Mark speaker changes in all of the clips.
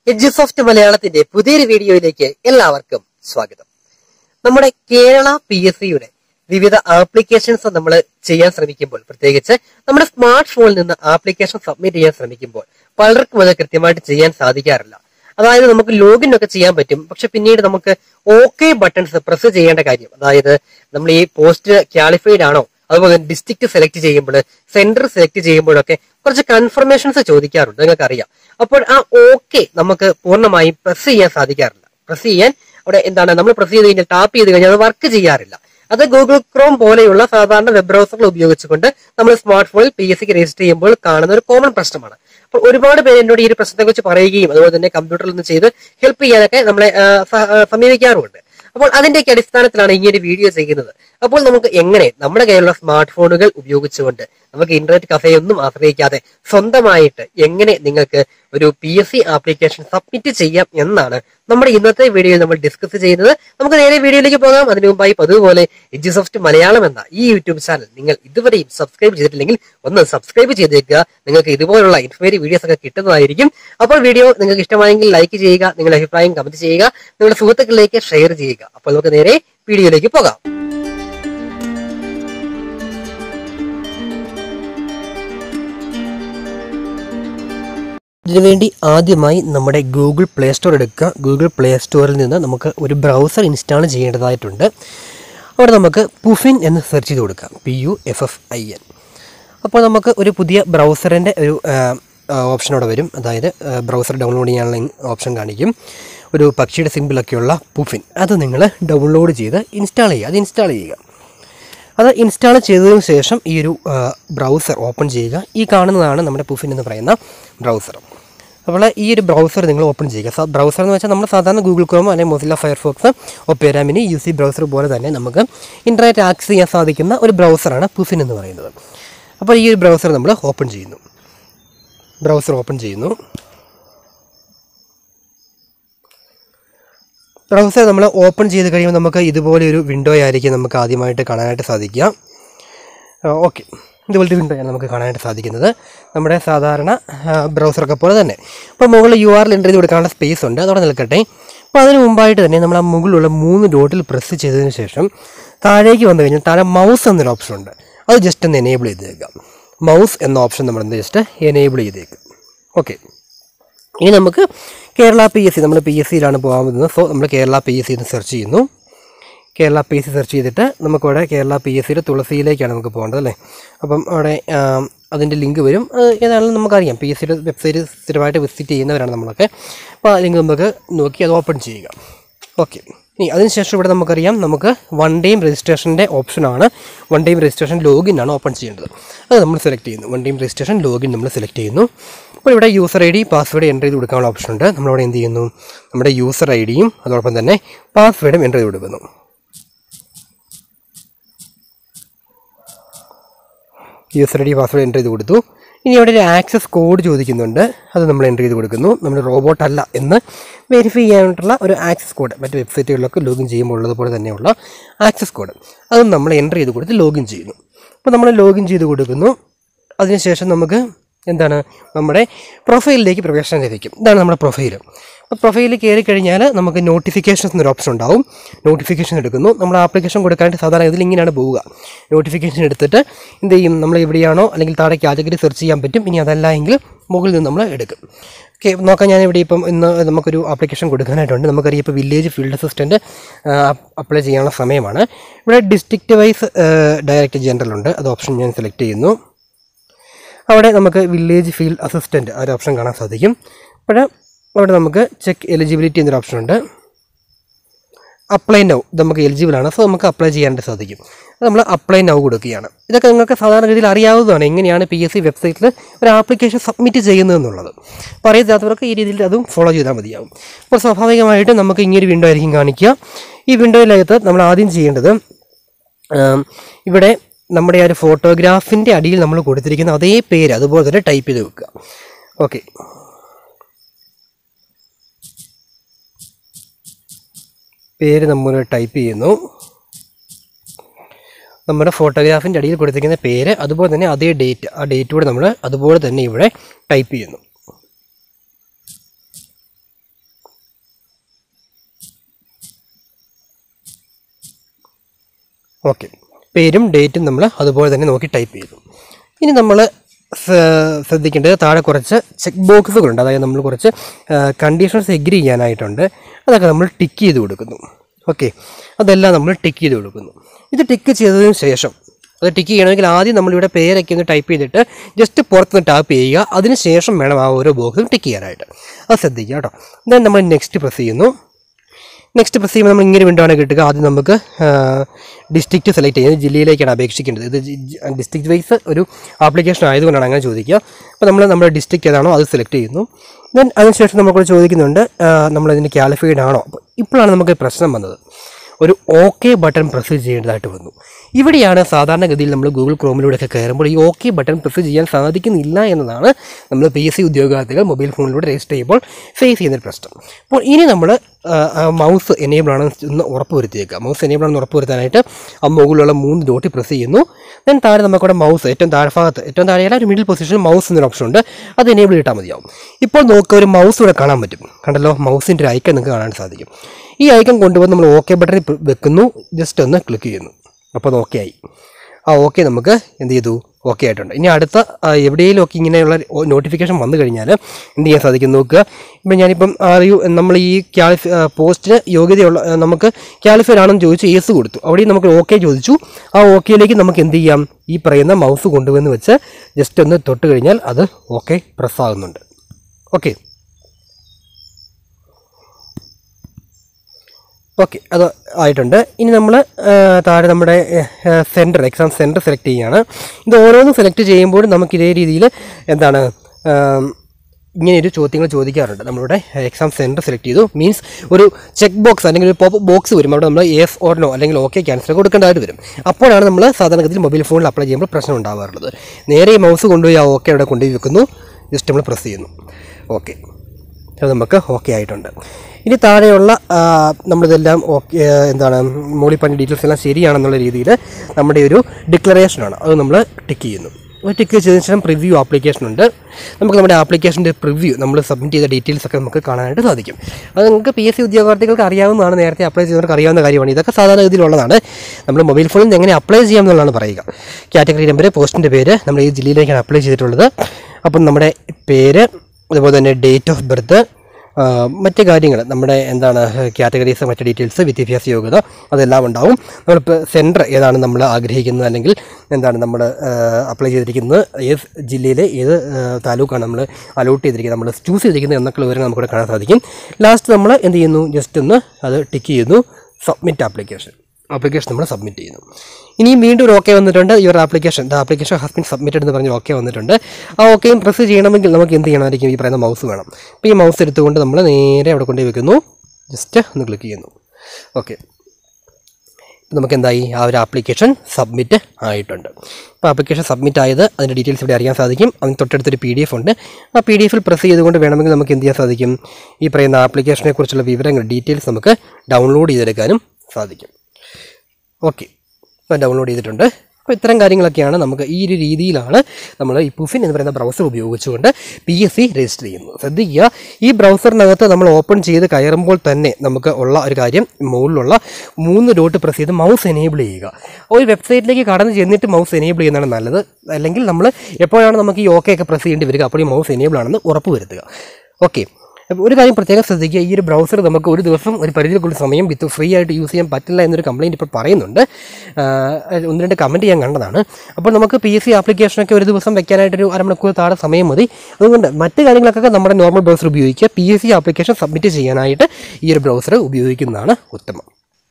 Speaker 1: എഡ്യൂസോഫ്റ്റ് മലയാളത്തിന്റെ പുതിയൊരു വീഡിയോയിലേക്ക് എല്ലാവർക്കും സ്വാഗതം നമ്മുടെ കേരള പി എസ് സിയുടെ വിവിധ ആപ്ലിക്കേഷൻസ് നമ്മൾ ചെയ്യാൻ ശ്രമിക്കുമ്പോൾ പ്രത്യേകിച്ച് നമ്മുടെ സ്മാർട്ട് ഫോണിൽ നിന്ന് ആപ്ലിക്കേഷൻ സബ്മിറ്റ് ചെയ്യാൻ ശ്രമിക്കുമ്പോൾ പലർക്കും അത് കൃത്യമായിട്ട് ചെയ്യാൻ സാധിക്കാറില്ല അതായത് നമുക്ക് ലോഗിൻ ഒക്കെ ചെയ്യാൻ പറ്റും പക്ഷെ പിന്നീട് നമുക്ക് ഓക്കെ ബട്ടൺസ് പ്രസ് ചെയ്യേണ്ട കാര്യം അതായത് നമ്മൾ ഈ പോസ്റ്റ് ക്വാളിഫൈഡ് ആണോ അതുപോലെ ഡിസ്ട്രിക്ട് സെലക്ട് ചെയ്യുമ്പോൾ സെന്റർ സെലക്ട് ചെയ്യുമ്പോഴൊക്കെ കുറച്ച് കൺഫർമേഷൻസ് ചോദിക്കാറുണ്ട് നിങ്ങൾക്ക് അറിയാം അപ്പോൾ ആ ഓക്കെ നമുക്ക് പൂർണ്ണമായും പ്രസ് ചെയ്യാൻ സാധിക്കാറില്ല പ്രസ് ചെയ്യാൻ അവിടെ എന്താണ് നമ്മൾ പ്രസ് ചെയ്ത് കഴിഞ്ഞാൽ ടാപ്പ് ചെയ്ത് കഴിഞ്ഞാൽ അത് വർക്ക് ചെയ്യാറില്ല അത് ഗൂഗിൾ ക്രോം പോലെയുള്ള സാധാരണ വെബ് ബ്രൗസറുകൾ ഉപയോഗിച്ചുകൊണ്ട് നമ്മൾ സ്മാർട്ട് ഫോണിൽ പി എസ് സിക്ക് രജിസ്റ്റർ ചെയ്യുമ്പോൾ കാണുന്ന ഒരു കോമൺ പ്രശ്നമാണ് അപ്പോൾ ഒരുപാട് പേര് എന്നോട് ഈ ഒരു പ്രശ്നത്തെക്കുറിച്ച് പറയുകയും അതുപോലെ തന്നെ കമ്പ്യൂട്ടറിൽ നിന്ന് ചെയ്ത് ഹെൽപ്പ് ചെയ്യാനൊക്കെ നമ്മളെ ആ, സ- ആ, സമീപിക്കാറുമുണ്ട് അപ്പോൾ അതിന്റെയൊക്കെ അടിസ്ഥാനത്തിലാണ് ഈ ഒരു വീഡിയോ ചെയ്യുന്നത് അപ്പോൾ നമുക്ക് എങ്ങനെ നമ്മുടെ കയ്യിലുള്ള സ്മാർട്ട് ഫോണുകൾ ഉപയോഗിച്ചുകൊണ്ട് നമുക്ക് ഇന്റർനെറ്റ് കഫേയൊന്നും ആശ്രയിക്കാതെ സ്വന്തമായിട്ട് എങ്ങനെ നിങ്ങൾക്ക് ഒരു P S C application submit ചെയ്യാം എന്നാണ് നമ്മുടെ ഇന്നത്തെ വീഡിയോയിൽ നമ്മൾ ഡിസ്കസ് ചെയ്യുന്നത് നമുക്ക് നേരെ വീഡിയോയിലേക്ക് പോകാം അതിനു മുമ്പായി പതിവുപോലെ എഡ്യൂസോഫ്റ്റ് മലയാളം എന്ന ഈ യൂട്യൂബ് ചാനൽ നിങ്ങൾ ഇതുവരെയും സബ്സ്ക്രൈബ് ചെയ്തിട്ടില്ലെങ്കിൽ ഒന്ന് സബ്സ്ക്രൈബ് ചെയ്തേക്കുക നിങ്ങൾക്ക് ഇതുപോലുള്ള ഇൻഫോർമേറ്റീവ് വീഡിയോസ് ഒക്കെ കിട്ടുന്നതായിരിക്കും അപ്പോൾ വീഡിയോ നിങ്ങൾക്ക് ഇഷ്ടമായെങ്കിൽ ലൈക്ക് ചെയ്യുക നിങ്ങളുടെ അഭിപ്രായം കമന്റ് ചെയ്യുക നിങ്ങളുടെ സുഹൃത്തുക്കളിലേക്ക് ഷെയർ ചെയ്യുക അപ്പോൾ നമുക്ക് നേരെ വീഡിയോയിലേക്ക് പോകാം ഇതിനുവേണ്ടി ആദ്യമായി നമ്മുടെ ഗൂഗിൾ പ്ലേ സ്റ്റോർ എടുക്കുക ഗൂഗിൾ പ്ലേ സ്റ്റോറിൽ നിന്ന് നമുക്ക് ഒരു ബ്രൗസർ ഇൻസ്റ്റാൾ ചെയ്യേണ്ടതായിട്ടുണ്ട് അവിടെ നമുക്ക് പുഫിൻ എന്ന് സെർച്ച് ചെയ്ത് കൊടുക്കാം P U F F I N അപ്പോൾ നമുക്ക് ഒരു പുതിയ ബ്രൗസറിൻ്റെ ഒരു ഓപ്ഷൻ അവിടെ വരും അതായത് ബ്രൗസർ ഡൗൺലോഡ് ചെയ്യാനുള്ള ഓപ്ഷൻ കാണിക്കും ഒരു പക്ഷിയുടെ സിമ്പിളൊക്കെയുള്ള പുഫിൻ അത് നിങ്ങൾ ഡൗൺലോഡ് ചെയ്ത് ഇൻസ്റ്റാൾ ചെയ്യുക അത് ഇൻസ്റ്റാൾ ചെയ്യുക അത് ഇൻസ്റ്റാൾ ചെയ്തതിനു ശേഷം ഈ ഒരു ബ്രൗസർ ഓപ്പൺ ചെയ്യുക ഈ കാണുന്നതാണ് നമ്മുടെ പുഫിൻ എന്ന് പറയുന്ന ബ്രൗസർ അപ്പോൾ ഈ ഒരു ബ്രൗസർ നിങ്ങൾ ഓപ്പൺ ചെയ്യുക സ- ബ്രൗസർ എന്ന് വെച്ചാൽ നമ്മൾ സാധാരണ ഗൂഗിൾ ക്രോമോ അല്ലെങ്കിൽ Mozilla Firefox Opera Mini U C browser പോലെ തന്നെ നമുക്ക് ഇൻ്റർനെറ്റ് ആക്സസ് ചെയ്യാൻ സാധിക്കുന്ന ഒരു ബ്രൗസറാണ് പുഫിൻ എന്ന് പറയുന്നത് അപ്പോൾ ഈ ഒരു ബ്രൗസർ നമ്മൾ ഓപ്പൺ ചെയ്യുന്നു ബ്രൗസർ ഓപ്പൺ ചെയ്യുന്നു ബ്രൗസർ നമ്മൾ ഓപ്പൺ ചെയ്ത് കഴിയുമ്പോൾ നമുക്ക് ഇതുപോലെ ഒരു വിൻഡോ ആയിരിക്കും നമുക്ക് ആദ്യമായിട്ട് കാണാനായിട്ട് സാധിക്കുക ഓക്കെ ഇതുപോലത്തെ വിൻഡോയാണ് നമുക്ക് കാണാനായിട്ട് സാധിക്കുന്നത് നമ്മുടെ സാധാരണ ബ്രൗസറൊക്കെ പോലെ തന്നെ അപ്പോൾ മുകളിൽ യു ആറിൽ എൻ്റർ ചെയ്ത് കൊടുക്കാനുള്ള സ്പേസ് ഉണ്ട് അതവിടെ നിൽക്കട്ടെ അപ്പോൾ അതിന് മുമ്പായിട്ട് തന്നെ നമ്മൾ ആ മുകളിലുള്ള മൂന്ന് ഡോട്ടിൽ പ്രസ് ചെയ്തതിന് ശേഷം താഴേക്ക് വന്നു കഴിഞ്ഞാൽ താഴെ മൗസ് എന്നൊരു ഓപ്ഷൻ ഉണ്ട് അത് ജസ്റ്റ് ഒന്ന് എനേബിൾ ചെയ്തേക്കാം മൗസ് എന്ന ഓപ്ഷൻ നമ്മൾ എന്ത് ജസ്റ്റ് എനേബിൾ ചെയ്തേക്കും ഓക്കെ ഇനി നമുക്ക് കേരള പി എസ് സി നമ്മൾ പി എസ് സിയിലാണ് പോകാൻ പോകുന്നത് സോ നമ്മൾ കേരള പി എസ് സി എന്ന് സെർച്ച് ചെയ്യുന്നു Kerala P S C search ചെയ്തിട്ട് നമുക്കവിടെ കേരള പി എസ് സിയുടെ തുളസിയിലേക്കാണ് നമുക്ക് പോകേണ്ടത് അല്ലേ അപ്പം അവിടെ ആം, അതിൻ്റെ ലിങ്ക് വരും അത് ഏതാണെന്ന് നമുക്കറിയാം പി എസ് സിയുടെ വെബ്സൈറ്റ് സ്ഥിരമായിട്ട് വിസിറ്റ് ചെയ്യുന്നവരാണ് നമ്മളൊക്കെ അപ്പോൾ ആ ലിങ്ക് നമുക്ക് നോക്കി അത് ഓപ്പൺ ചെയ്യുക ഓക്കെ ഇനി അതിനുശേഷം ഇവിടെ നമുക്കറിയാം നമുക്ക് വൺ ടൈം രജിസ്ട്രേഷൻ്റെ ഓപ്ഷനാണ് വൺ ടൈം രജിസ്ട്രേഷൻ ലോഗിൻ ആണ് ഓപ്പൺ ചെയ്യേണ്ടത് അത് നമ്മൾ സെലക്ട് ചെയ്യുന്നു വൺ ടൈം രജിസ്ട്രേഷൻ ലോഗിൻ നമ്മൾ സെലക്ട് ചെയ്യുന്നു അപ്പോൾ ഇവിടെ user I D password enter ചെയ്ത് കൊടുക്കാനുള്ള ഓപ്ഷൻ ഉണ്ട് നമ്മളവിടെ എന്ത് ചെയ്യുന്നു നമ്മുടെ യൂസർ ഐ ഡിയും അതോടൊപ്പം തന്നെ പാസ്വേഡും എൻ്റർ ചെയ്ത് കൊടുക്കുന്നു user I D password enter ചെയ്ത് കൊടുത്തു ഇനി അവിടെ ഒരു ആക്സസ് കോഡ് ചോദിക്കുന്നുണ്ട് അത് നമ്മൾ എൻ്റർ ചെയ്ത് കൊടുക്കുന്നു നമ്മൾ റോബോട്ട് അല്ല എന്ന് വെരിഫൈ ചെയ്യാനായിട്ടുള്ള ഒരു ആക്സസ് കോഡ് മറ്റ് വെബ്സൈറ്റുകളിലൊക്കെ ലോഗിൻ ചെയ്യുമ്പോൾ ഉള്ളതുപോലെ തന്നെയുള്ള ആക്സസ് കോഡ് അതും നമ്മൾ എൻ്റർ ചെയ്ത് കൊടുത്ത് ലോഗിൻ ചെയ്യുന്നു അപ്പോൾ നമ്മൾ ലോഗിൻ ചെയ്ത് കൊടുക്കുന്നു അതിനുശേഷം നമുക്ക് എന്താണ് നമ്മുടെ പ്രൊഫൈലിലേക്ക് പ്രവേശനം ലഭിക്കും ഇതാണ് നമ്മുടെ പ്രൊഫൈൽ അപ്പോൾ പ്രൊഫൈലിൽ കയറി കഴിഞ്ഞാൽ നമുക്ക് നോട്ടിഫിക്കേഷൻസ് എന്നൊരു ഓപ്ഷൻ ഉണ്ടാവും നോട്ടിഫിക്കേഷൻ എടുക്കുന്നു നമ്മൾ ആപ്ലിക്കേഷൻ കൊടുക്കാനായിട്ട് സാധാരണ ഇതിൽ ഇങ്ങനെയാണ് പോവുക നോട്ടിഫിക്കേഷൻ എടുത്തിട്ട് എന്ത് ചെയ്യും നമ്മൾ എവിടെയാണോ അല്ലെങ്കിൽ താഴെ കാറ്റഗറി സെർച്ച് ചെയ്യാൻ പറ്റും ഇനി അതല്ല എങ്കിൽ മുകളിൽ നിന്ന് നമ്മൾ എടുക്കും ഓക്കെ നോക്കാം ഞാൻ ഇവിടെ ഇപ്പം ഇന്ന് നമുക്കൊരു ആപ്ലിക്കേഷൻ കൊടുക്കാനായിട്ടുണ്ട് നമുക്കറിയാം ഇപ്പോൾ വില്ലേജ് ഫീൽഡ് അസിസ്റ്റൻറ്റ് അപ്ലൈ ചെയ്യാനുള്ള സമയമാണ് ഇവിടെ ഡിസ്ട്രിക്റ്റ് വൈസ് ഡയറക്റ്റ് ജനറൽ ഉണ്ട് അത് ഓപ്ഷൻ ഞാൻ സെലക്ട് ചെയ്യുന്നു അവിടെ നമുക്ക് വില്ലേജ് ഫീൽഡ് അസിസ്റ്റൻറ്റ് ആ ഒരു ഓപ്ഷൻ കാണാൻ സാധിക്കും അപ്പോൾ അവിടെ നമുക്ക് ചെക്ക് എലിജിബിലിറ്റി എന്നൊരു ഓപ്ഷൻ ഉണ്ട് അപ്ലൈ നൗ ഇത് നമുക്ക് എലിജിബിൾ ആണ് സോ നമുക്ക് അപ്ലൈ ചെയ്യാനായിട്ട് സാധിക്കും അത് നമ്മൾ അപ്ലൈ നൗ കൊടുക്കുകയാണ് ഇതൊക്കെ നിങ്ങൾക്ക് സാധാരണ രീതിയിൽ അറിയാവുന്നതാണ് എങ്ങനെയാണ് പി എസ് സി വെബ്സൈറ്റിൽ ഒരു ആപ്ലിക്കേഷൻ സബ്മിറ്റ് ചെയ്യുന്നതെന്നുള്ളത് അപ്പോൾ അറിയാത്തവർക്ക് ഈ രീതിയിൽ അതും ഫോളോ ചെയ്താൽ മതിയാവും അപ്പോൾ സ്വാഭാവികമായിട്ട് നമുക്ക് ഇങ്ങനൊരു വിൻഡോ ആയിരിക്കും കാണിക്കുക ഈ വിൻഡോയിലകത്ത് നമ്മൾ ആദ്യം ചെയ്യേണ്ടത് ആം, ഇവിടെ നമ്മുടെ ആ ഒരു ഫോട്ടോഗ്രാഫിൻ്റെ അടിയിൽ നമ്മൾ കൊടുത്തിരിക്കുന്ന അതേ പേര് അതുപോലെ തന്നെ ടൈപ്പ് ചെയ്ത് വെക്കുക ഓക്കെ പേര് നമ്മൾ ടൈപ്പ് ചെയ്യുന്നു നമ്മുടെ ഫോട്ടോഗ്രാഫിൻ്റെ അടിയിൽ കൊടുത്തിരിക്കുന്ന പേര് അതുപോലെ തന്നെ അതേ ഡേറ്റ് ആ ഡേറ്റ് കൂടെ നമ്മൾ അതുപോലെ തന്നെ ഇവിടെ ടൈപ്പ് ചെയ്യുന്നു
Speaker 2: ഓക്കെ പേരും ഡേറ്റും നമ്മൾ അതുപോലെ തന്നെ നോക്കി ടൈപ്പ് ചെയ്തു ഇനി നമ്മൾ ശ്രദ്ധിക്കേണ്ടത് താഴെ കുറച്ച് ചെക്ക് ബോക്സുകളുണ്ട് അതായത് നമ്മൾ കുറച്ച് കണ്ടീഷൻസ് എഗ്രി ചെയ്യാനായിട്ടുണ്ട് അതൊക്കെ നമ്മൾ ടിക്ക് ചെയ്ത് കൊടുക്കുന്നു ഓക്കെ അതെല്ലാം നമ്മൾ ടിക്ക് ചെയ്ത് കൊടുക്കുന്നു ഇത് ടിക്ക് ചെയ്തതിന് ശേഷം അത് ടിക്ക് ചെയ്യണമെങ്കിൽ ആദ്യം നമ്മളിവിടെ പേരൊക്കെ ഒന്ന് ടൈപ്പ് ചെയ്തിട്ട് ജസ്റ്റ് പുറത്തുനിന്ന് ടാപ്പ് ചെയ്യുക അതിന് ശേഷം വേണം ആ ഓരോ ബോക്സും ടിക്ക് ചെയ്യാനായിട്ട് അത് ശ്രദ്ധിക്കുക കേട്ടോ ദെൻ നമ്മൾ നെക്സ്റ്റ് പ്രസ് ചെയ്യുന്നു നെക്സ്റ്റ് പ്രസ് ചെയ്യുമ്പോൾ നമ്മൾ ഇങ്ങനെ വിൻഡോ ആണ് കിട്ടുക ആദ്യം നമുക്ക് ഡിസ്ട്രിക്റ്റ് സെലക്ട് ചെയ്യുന്നത് ജില്ലയിലേക്കാണ് അപേക്ഷിക്കേണ്ടത് ഇത് ഡിസ്ട്രിക്ട് വൈസ് ഒരു ആപ്ലിക്കേഷൻ ആയതുകൊണ്ടാണ് അങ്ങനെ ചോദിക്കുക അപ്പോൾ നമ്മൾ നമ്മുടെ ഡിസ്ട്രിക്റ്റ് ഏതാണോ അത് സെലക്ട് ചെയ്യുന്നു ദെൻ അതിനുശേഷം നമുക്കിവിടെ ചോദിക്കുന്നുണ്ട് നമ്മളതിന് ക്വാളിഫൈഡ് ആണോ അപ്പോൾ ഇപ്പോഴാണ് നമുക്ക് പ്രശ്നം വന്നത് ഒരു ഓക്കെ ബട്ടൺ പ്രസ് ചെയ്യേണ്ടതായിട്ട് വന്നു ഇവിടെയാണ് സാധാരണഗതിയിൽ നമ്മൾ ഗൂഗിൾ ക്രോമിലൂടെയൊക്കെ കയറുമ്പോൾ ഈ ഓക്കെ ബട്ടൺ പ്രസ് ചെയ്യാൻ സാധിക്കുന്നില്ല എന്നതാണ് നമ്മൾ പി എസ് സി ഉദ്യോഗാർത്ഥികൾ മൊബൈൽ ഫോണിലൂടെ രജിസ്റ്റർ ചെയ്യുമ്പോൾ ഫേസ് ചെയ്യുന്ന ഒരു പ്രശ്നം അപ്പോൾ ഇനി നമ്മൾ മൗസ് എനേബിൾ ആണ് എന്ന് ഉറപ്പ് വരുത്തിയേക്കുക മൗസ് എനേബിൾ ആണെന്ന് ഉറപ്പ് വരുത്താനായിട്ട് ആ മുകളിലുള്ള മൂന്ന് ഡോട്ട് പ്രസ് ചെയ്യുന്നു ദെൻ താഴെ നമുക്കവിടെ മൗസ് ഏറ്റവും താഴെ ഭാഗത്ത് ഏറ്റവും താഴെയല്ല ഒരു മിഡിൽ പൊസിഷൻ മൗസ് എന്നൊരു ഓപ്ഷൻ ഉണ്ട് അത് എനേബിൾ ചെയ്താൽ മതിയാവും ഇപ്പോൾ നോക്കുക ഒരു മൗസ് ഇവിടെ കാണാൻ പറ്റും കണ്ടല്ലോ മൗസിൻ്റെ ഒരു ഐക്കൺ നിങ്ങൾക്ക് കാണാൻ സാധിക്കും ഈ ഐക്കൺ കൊണ്ടുവന്ന് നമ്മൾ ഓക്കെ ബട്ടണിൽ വെക്കുന്നു ജസ്റ്റ് ഒന്ന് ക്ലിക്ക് ചെയ്യുന്നു അപ്പോൾ അത് ഓക്കെ ആയി ആ ഓക്കെ നമുക്ക് എന്ത് ചെയ്തു ഓക്കെ ആയിട്ടുണ്ട് ഇനി അടുത്ത ആ, എവിടെയെങ്കിലും ഒക്കെ ഇങ്ങനെയുള്ള നോട്ടിഫിക്കേഷൻ വന്നു കഴിഞ്ഞാൽ എന്ത് ചെയ്യാൻ സാധിക്കും നോക്കുക ഇപ്പം ഞാനിപ്പം അറിയൂ നമ്മൾ ഈ ക്വാളിഫി പോസ്റ്റിന് യോഗ്യതയുള്ള ആ, നമുക്ക് ക്വാളിഫൈഡ് ആണെന്ന് ചോദിച്ചു യേസ് കൊടുത്തു അവിടെയും നമുക്ക് ഓക്കെ ചോദിച്ചു ആ ഓക്കെയിലേക്ക് നമുക്ക് എന്ത് ചെയ്യാം ഈ പറയുന്ന മൗസ് കൊണ്ടുവന്ന് വെച്ച് ജസ്റ്റ് ഒന്ന് തൊട്ട് കഴിഞ്ഞാൽ അത് ഓക്കെ പ്രസ് ആകുന്നുണ്ട് ഓക്കെ ഓക്കെ അത് ആയിട്ടുണ്ട് ഇനി നമ്മൾ താഴെ നമ്മുടെ സെൻറ്റർ എക്സാം സെൻറ്റർ സെലക്ട് ചെയ്യുകയാണ് ഇത് ഓരോന്നും സെലക്ട് ചെയ്യുമ്പോൾ നമുക്ക് ഇതേ രീതിയിൽ എന്താണ് ആം, ഇങ്ങനെ ഒരു ചോദ്യങ്ങൾ ചോദിക്കാറുണ്ട് നമ്മളുടെ എക്സാം സെൻറ്റർ സെലക്ട് ചെയ്തു മീൻസ് ഒരു ചെക്ക് ബോക്സ് അല്ലെങ്കിൽ ഒരു പോപ്പ് ബോക്സ് വരും അവിടെ നമ്മൾ യെസ് ഓർ നോ അല്ലെങ്കിൽ ഓക്കെ ക്യാൻസൽ കൊടുക്കേണ്ടതായിട്ട് വരും അപ്പോഴാണ് നമ്മൾ സാധാരണഗതിയിൽ മൊബൈൽ ഫോണിൽ അപ്ലൈ ചെയ്യുമ്പോൾ പ്രശ്നം ഉണ്ടാവാറുള്ളത് നേരെ ഈ മൗസ് കൊണ്ടുപോയി ആ ഓക്കെ അവിടെ കൊണ്ടുപോയി വെക്കുന്നു ജസ്റ്റ് നമ്മൾ പ്രസ് ചെയ്യുന്നു ഓക്കെ അത് നമുക്ക് ഓക്കെ ആയിട്ടുണ്ട് ഇനി താഴെയുള്ള ആ, നമ്മളിതെല്ലാം ഓക്കെ എന്താണ് മുകളിൽ പറഞ്ഞ ഡീറ്റെയിൽസ് എല്ലാം ശരിയാണെന്നുള്ള രീതിയിൽ നമ്മുടെ ഒരു ഡിക്ലറേഷനാണ് അത് നമ്മൾ ടിക്ക് ചെയ്യുന്നു അത് ടിക്ക് ചെയ്തതിന് ശേഷം പ്രിവ്യൂ ആപ്ലിക്കേഷൻ ഉണ്ട് നമുക്ക് നമ്മുടെ ആപ്ലിക്കേഷൻ്റെ പ്രിവ്യൂ നമ്മൾ സബ്മിറ്റ് ചെയ്ത ഡീറ്റെയിൽസ് ഒക്കെ നമുക്ക് കാണാനായിട്ട് സാധിക്കും അത് നിങ്ങൾക്ക് പി എസ് സി ഉദ്യോഗാർത്ഥികൾക്ക് അറിയാവുന്നതാണ് നേരത്തെ അപ്ലൈ ചെയ്തവർക്ക് അറിയാവുന്ന കാര്യമാണ് ഇതൊക്കെ സാധാരണ ഗതിയിലുള്ളതാണ് നമ്മൾ മൊബൈൽ ഫോണിൽ നിന്ന് എങ്ങനെ അപ്ലൈ ചെയ്യാം എന്നുള്ളതാണ് പറയുക കാറ്റഗറി നമ്പർ പോസ്റ്റിൻ്റെ പേര് നമ്മൾ ഈ ജില്ലയിലേക്കാണ് അപ്ലൈ ചെയ്തിട്ടുള്ളത് അപ്പം നമ്മുടെ പേര് അതുപോലെ തന്നെ ഡേറ്റ് ഓഫ് ബർത്ത് മറ്റ് കാര്യങ്ങൾ നമ്മുടെ എന്താണ് കാറ്റഗറീസ് മറ്റ് ഡീറ്റെയിൽസ് വിദ്യാഭ്യാസ യോഗ്യത അതെല്ലാം ഉണ്ടാവും നമ്മളിപ്പോൾ സെൻറ്റർ ഏതാണ് നമ്മൾ ആഗ്രഹിക്കുന്നത് അല്ലെങ്കിൽ എന്താണ് നമ്മൾ അപ്ലൈ ചെയ്തിരിക്കുന്നത് ഏത് ജില്ലയിലെ ഏത് ആ, താലൂക്കാണ് നമ്മൾ അലോട്ട് ചെയ്തിരിക്കുന്നത് നമ്മൾ ചൂസ് ചെയ്തിരിക്കുന്നത് എന്നൊക്കെ വിവരങ്ങൾ നമുക്കിവിടെ കാണാൻ സാധിക്കും ലാസ്റ്റ് നമ്മൾ എന്ത് ചെയ്യുന്നു ജസ്റ്റ് ഒന്ന് അത് ടിക്ക് ചെയ്യുന്നു സബ്മിറ്റ് ആപ്ലിക്കേഷൻ ആപ്ലിക്കേഷൻ നമ്മൾ സബ്മിറ്റ് ചെയ്യുന്നു ഇനിയും വീണ്ടും ഒരു ഓക്കെ വന്നിട്ടുണ്ട് your application the application has been submitted എന്ന് പറഞ്ഞ് ഓക്കെ വന്നിട്ടുണ്ട് ആ ഓക്കെയും പ്രസ് ചെയ്യണമെങ്കിൽ നമുക്ക് എന്ത് ചെയ്യണമായിരിക്കും ഈ പറയുന്ന മൗസ് വേണം അപ്പോൾ ഈ മൗസ് എടുത്തുകൊണ്ട് നമ്മൾ നേരെ അവിടെ കൊണ്ടുപോയി വെക്കുന്നു ജസ്റ്റ് ഒന്ന് ക്ലിക്ക് ചെയ്യുന്നു ഓക്കെ നമുക്ക് എന്തായി ആ ഒരു ആപ്ലിക്കേഷൻ സബ്മിറ്റ് ആയിട്ടുണ്ട് അപ്പോൾ ആപ്ലിക്കേഷൻ സബ്മിറ്റ് ആയത് അതിൻ്റെ ഡീറ്റെയിൽസ് ഇവിടെ അറിയാൻ സാധിക്കും അതിന് തൊട്ടടുത്തൊരു പി ഡി എഫ് ഉണ്ട് ആ പി ഡി എഫിൽ പ്രസ് ചെയ്തുകൊണ്ട് വേണമെങ്കിൽ നമുക്ക് എന്ത് ചെയ്യാൻ സാധിക്കും ഈ പറയുന്ന ആപ്ലിക്കേഷനെ കുറിച്ചുള്ള വിവരങ്ങൾ ഡീറ്റെയിൽസ് നമുക്ക് ഡൗൺലോഡ് ചെയ്തെടുക്കാനും സാധിക്കും ഓക്കെ ഇപ്പോൾ ഡൗൺലോഡ് ചെയ്തിട്ടുണ്ട് അപ്പോൾ ഇത്തരം കാര്യങ്ങളൊക്കെയാണ് നമുക്ക് ഈ ഒരു രീതിയിലാണ് നമ്മൾ ഈ പുഫിൻ എന്ന് പറയുന്ന ബ്രൗസർ ഉപയോഗിച്ചുകൊണ്ട് പി എസ് സി രജിസ്റ്റർ ചെയ്യുന്നത് ശ്രദ്ധിക്കുക ഈ ബ്രൗസറിനകത്ത് നമ്മൾ ഓപ്പൺ ചെയ്ത് കയറുമ്പോൾ തന്നെ നമുക്ക് ഉള്ള ഒരു കാര്യം മുകളിലുള്ള മൂന്ന് ഡോട്ട് പ്രസ് ചെയ്ത് മൗസ് എനേബിൾ ചെയ്യുക ഒരു വെബ്സൈറ്റിലേക്ക് കടന്ന് ചെന്നിട്ട് മൗസ് എനേബിൾ ചെയ്യുന്നതാണ് നല്ലത് അല്ലെങ്കിൽ നമ്മൾ എപ്പോഴാണ് നമുക്ക് ഈ ഓക്കെ ഒക്കെ പ്രസ് ചെയ്യേണ്ടി വരിക അപ്പോൾ ഈ മൗസ് എനേബിൾ ആണെന്ന് ഉറപ്പ് വരുത്തുക ഓക്കെ അപ്പോൾ ഒരു കാര്യം പ്രത്യേകം ശ്രദ്ധിക്കുക ഈ ഒരു ബ്രൗസർ നമുക്ക് ഒരു ദിവസം ഒരു പരിധിയിൽ കൂടുതൽ സമയം വിത്ത് ഫ്രീ ആയിട്ട് യൂസ് ചെയ്യാൻ പറ്റില്ല എന്നൊരു കംപ്ലയിൻറ്റ് ഇപ്പോൾ പറയുന്നുണ്ട് ആഹ് ഒന്ന് രണ്ട് കമൻറ്റ് ഞാൻ കണ്ടതാണ് അപ്പോൾ നമുക്ക് പി എസ് സി ആപ്ലിക്കേഷനൊക്കെ ഒരു ദിവസം വെക്കാനായിട്ടൊരു അരമണിക്കൂർ താഴെ സമയം മതി അതുകൊണ്ട് മറ്റ് കാര്യങ്ങൾക്കൊക്കെ നമ്മുടെ നോർമൽ ബ്രൗസർ ഉപയോഗിക്കുക P S C application submit ചെയ്യാനായിട്ട് ഈ ഒരു ബ്രൗസർ ഉപയോഗിക്കുന്നതാണ് ഉത്തമം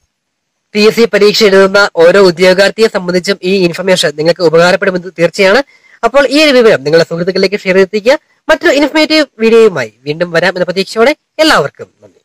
Speaker 1: പി എസ് സി പരീക്ഷ എഴുതുന്ന ഓരോ ഉദ്യോഗാർത്ഥിയെ സംബന്ധിച്ചും ഈ ഇൻഫർമേഷൻ നിങ്ങൾക്ക് ഉപകാരപ്പെടുമെന്ന് തീർച്ചയാണ് അപ്പോൾ ഈ ഒരു വിവരം നിങ്ങളുടെ സുഹൃത്തുക്കളിലേക്ക് ഷെയർ ചെയ്തെത്തിക്കുക മറ്റൊരു ഇൻഫർമേറ്റീവ് വീഡിയോയുമായി വീണ്ടും വരാം എന്ന പ്രതീക്ഷയോടെ എല്ലാവർക്കും നന്ദി